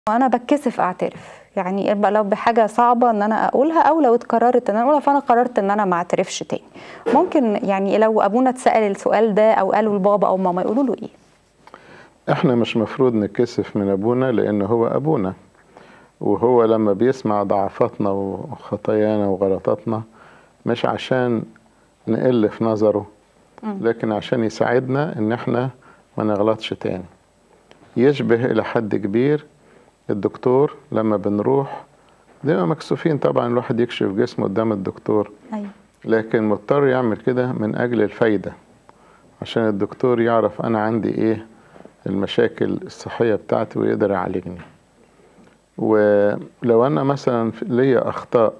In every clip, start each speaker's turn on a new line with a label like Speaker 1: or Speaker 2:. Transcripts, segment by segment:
Speaker 1: وانا بتكسف اعترف يعني يبقى لو بحاجه صعبه ان انا اقولها او لو اتكررت ان انا اقولها فانا قررت ان انا ما اعترفش تاني ممكن يعني لو ابونا اتسال السؤال ده او قالوا لبابا او ماما يقولوا له ايه
Speaker 2: احنا مش مفروض نكسف من ابونا لان هو ابونا وهو لما بيسمع ضعفاتنا وخطايانا وغلطاتنا مش عشان نقل في نظره لكن عشان يساعدنا ان احنا ما نغلطش تاني يشبه الى حد كبير الدكتور لما بنروح بنبقى مكسوفين طبعا الواحد يكشف جسمه قدام الدكتور
Speaker 1: ايوه
Speaker 2: لكن مضطر يعمل كده من اجل الفايده عشان الدكتور يعرف انا عندي ايه المشاكل الصحيه بتاعتي ويقدر يعالجني ولو انا مثلا ليا اخطاء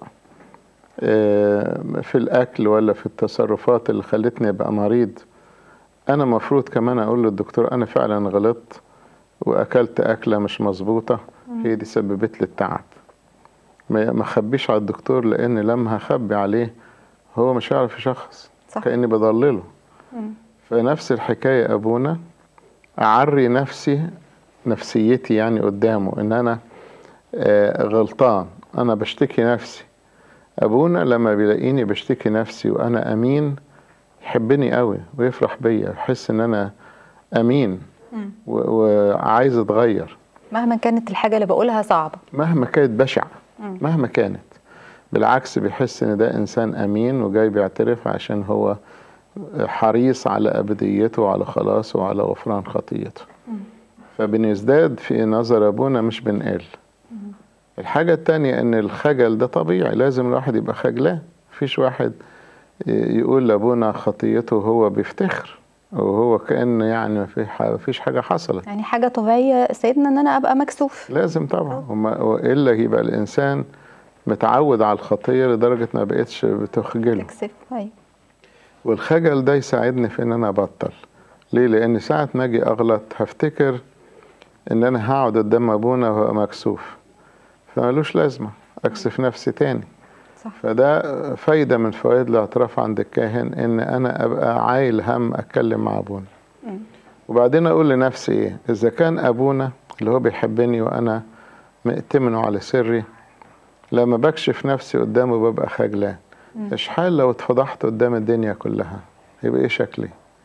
Speaker 2: في الاكل ولا في التصرفات اللي خلتني ابقى مريض انا مفروض كمان اقول للدكتور انا فعلا غلطت واكلت اكله مش مظبوطه هي دي سببت لي التعب ما اخبيش على الدكتور لان لما هخبي عليه هو مش هيعرف يشخص
Speaker 1: صح.
Speaker 2: كاني بضلله فنفس الحكايه ابونا اعري نفسي نفسيتي يعني قدامه ان انا آه غلطان انا بشتكي نفسي ابونا لما بيلاقيني بشتكي نفسي وانا امين يحبني قوي ويفرح بيا يحس ان انا امين وعايز اتغير
Speaker 1: مهما كانت الحاجه اللي بقولها صعبه
Speaker 2: مهما كانت بشعه مهما كانت بالعكس بيحس ان ده انسان امين وجاي بيعترف عشان هو حريص على ابديته وعلى خلاصه وعلى غفران خطيته فبنزداد في نظر ابونا مش بنقل الحاجة التانية ان الخجل ده طبيعي لازم الواحد يبقى خجلان مفيش واحد يقول لابونا خطيته وهو بيفتخر وهو كأن يعني مفيش حاجة حصلت
Speaker 1: يعني حاجه طبيعيه سيدنا ان انا ابقى مكسوف
Speaker 2: لازم طبعا والا يبقى الانسان متعود على الخطيه لدرجه ما بقتش بتخجله
Speaker 1: تكسف ايوه
Speaker 2: والخجل ده يساعدني في ان انا ابطل ليه لان ساعه ما اجي اغلط هفتكر ان انا هقعد قدام ابونا وهو مكسوف فملوش لازمه اكسف نفسي تاني
Speaker 1: صح.
Speaker 2: فده فايده من فوائد الاعتراف عند الكاهن ان انا ابقى عايل هم اتكلم مع ابونا
Speaker 1: مم.
Speaker 2: وبعدين اقول لنفسي ايه اذا كان ابونا اللي هو بيحبني وانا مأتمنه على سري لما بكشف نفسي قدامه ببقى خجلان اشحال لو اتفضحت قدام الدنيا كلها يبقى ايه شكلي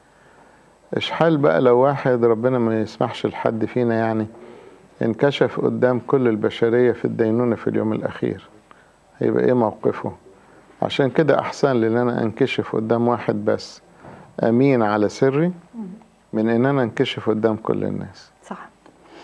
Speaker 2: اشحال بقى لو واحد ربنا ما يسمحش لحد فينا يعني انكشف قدام كل البشرية في الدينونة في اليوم الأخير هيبقى ايه موقفه عشان كده أحسن لي إن أنا أنكشف قدام واحد بس أمين على سري من إن أنا أنكشف قدام كل الناس